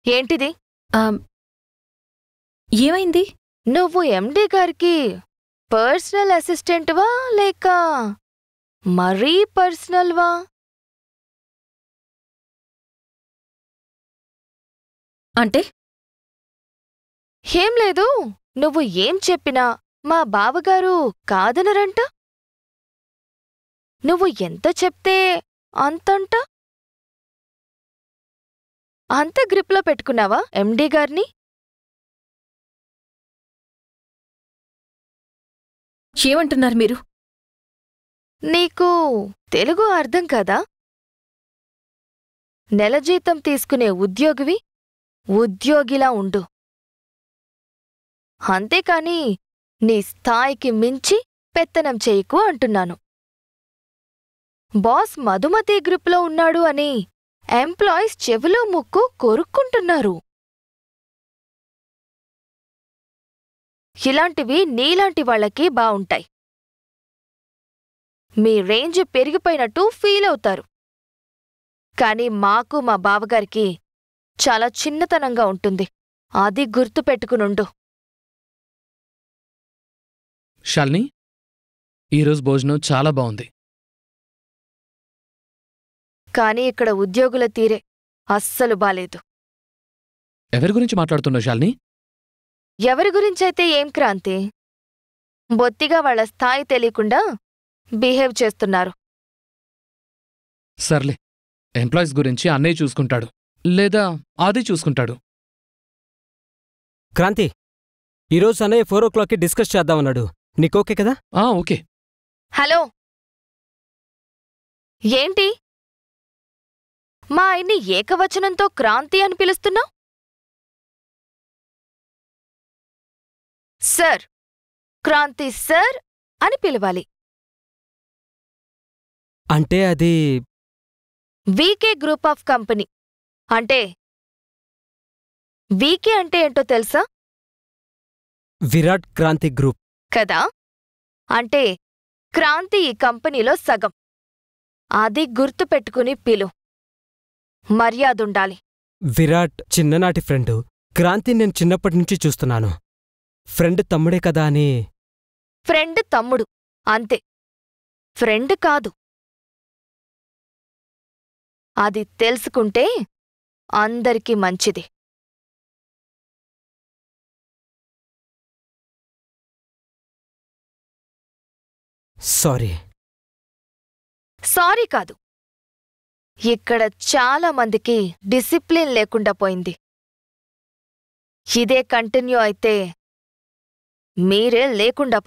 ఏంటిది ఆమ్, ఏమైంది నువ్వు ఎండి గారికి పర్సనల్ అసిస్టెంట్వా లేక మరీ పర్సనల్వా అంటే ఏం లేదు నువ్వు ఏం చెప్పినా మా బావగారు కాదనరంట నువ్వు ఎంత చెప్తే అంతంట అంత గ్రిప్లో పెట్టుకున్నావా ఎండి గారిని ఏమంటున్నారు మీరు నీకు తెలుగు అర్థం కదా నెల జీతం తీసుకునే ఉద్యోగివి ఉద్యోగిలా ఉండు అంతేకాని నీ స్థాయికి మించి పెత్తనం చేయకు అంటున్నాను బాస్ మధుమతి గ్రిప్లో ఉన్నాడు అని ఎంప్లాయీస్ చెవిలో ముక్కు కొరుక్కుంటున్నారు ఇలాంటివి నీలాంటి వాళ్ళకి బావుంటాయి మీ రేంజ్ పెరిగిపోయినట్టు ఫీల్ అవుతారు కానీ మాకు మా బావగారికి చాలా చిన్నతనంగా ఉంటుంది అది గుర్తుపెట్టుకునుండు షాల్ని ఈరోజు భోజనం చాలా బాగుంది కానీ ఇక్కడ ఉద్యోగుల తీరే అస్సలు బాలేదు ఎవరి గురించి మాట్లాడుతున్నావు షాల్ని ఎవరి గురించైతే ఏం క్రాంతి బొత్తిగా వాళ్ళ స్థాయి తెలియకుండా బిహేవ్ చేస్తున్నారు సర్లే ఎంప్లాయీస్ గురించి అన్నయ్య చూసుకుంటాడు లేదా ఆది చూసుకుంటాడు క్రాంతి ఈరోజు అన్నయ్య ఫోర్ ఓ క్లాక్కి డిస్కస్ చేద్దామన్నాడు నీకోకే కదా ఆ ఓకే హలో ఏంటి మా ఆయన్ని ఏకవచనంతో క్రాంతి అని పిలుస్తున్నావు సర్ క్రాంతి సర్ అని పిలవాలి అంటే అది వీకే గ్రూప్ ఆఫ్ కంపెనీ అంటే వీకే అంటే ఏంటో తెలుసా విరాట్ క్రాంతి గ్రూప్ కదా అంటే క్రాంతి ఈ కంపెనీలో సగం అది గుర్తుపెట్టుకుని పిలు మర్యాదుండాలి విరాట్ చిన్ననాటి ఫ్రెండు క్రాంతి నేను చిన్నప్పటి నుంచి చూస్తున్నాను ఫ్రెండ్ తమ్ముడే కదా అని ఫ్రెండ్ తమ్ముడు అంతే ఫ్రెండ్ కాదు అది తెలుసుకుంటే అందరికీ మంచిది సారీ సారీ కాదు ఇక్కడ చాలా మందికి డిసిప్లిన్ లేకుండా పోయింది ఇదే కంటిన్యూ అయితే మీరే లేకుండా